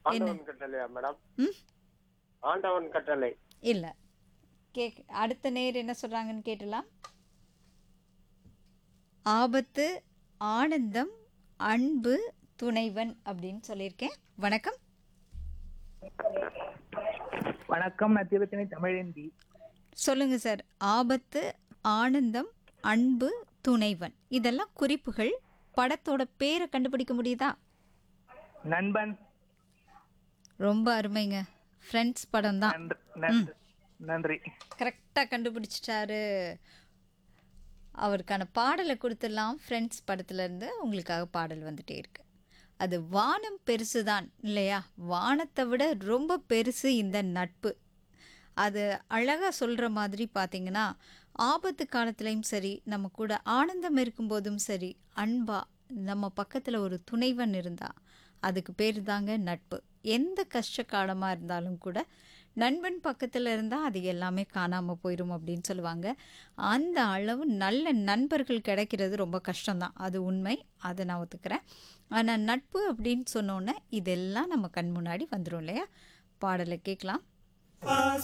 ஆண்டவன் கட்டளையா மேடம் ம் ஆண்டவன் கட்டளை இல்லை கேக் அடுத்த நேர் என்ன சொல்கிறாங்கன்னு கேட்டலாம் ஆபத்து ஆனந்தம் அன்பு துணைவன் அப்படின்னு சொல்லியிருக்கேன் வணக்கம் வணக்கம் நான் திருத்தணி தமிழேந்தி சொல்லுங்க சார் ஆபத்து ஆனந்தம் அன்பு துணைவன் இதெல்லாம் குறிப்புகள் படத்தோட பேரை கண்டுபிடிக்க முடியுதா நண்பன் ரொம்ப அருமைங்க ஃப்ரெண்ட்ஸ் படம் தான் நன்றி நன்றி நன்றி கரெக்டாக கண்டுபிடிச்சிட்டாரு அவருக்கான பாடலை கொடுத்துடலாம் ஃப்ரெண்ட்ஸ் படத்துலேருந்து உங்களுக்காக பாடல் வந்துட்டே இருக்கு அது வானம் பெருசு தான் இல்லையா வானத்தை விட ரொம்ப பெருசு இந்த நட்பு அது அழகாக சொல்கிற மாதிரி பார்த்தீங்கன்னா ஆபத்து காலத்துலேயும் சரி நம்ம கூட ஆனந்தம் இருக்கும்போதும் சரி அன்பா நம்ம பக்கத்தில் ஒரு துணைவன் இருந்தா அதுக்கு பேர் தாங்க நட்பு எந்த கஷ்ட காலமாக இருந்தாலும் கூட நண்பன் பக்கத்தில் இருந்தால் அது எல்லாமே காணாமல் போயிடும் அப்படின்னு சொல்லுவாங்க அந்த அளவு நல்ல நண்பர்கள் கிடைக்கிறது ரொம்ப கஷ்டம்தான் அது உண்மை அதை நான் ஒத்துக்கிறேன் ஆனால் நட்பு அப்படின்னு சொன்னோன்னே இதெல்லாம் நம்ம கண் முன்னாடி வந்துடும் இல்லையா பாடலை கேட்கலாம்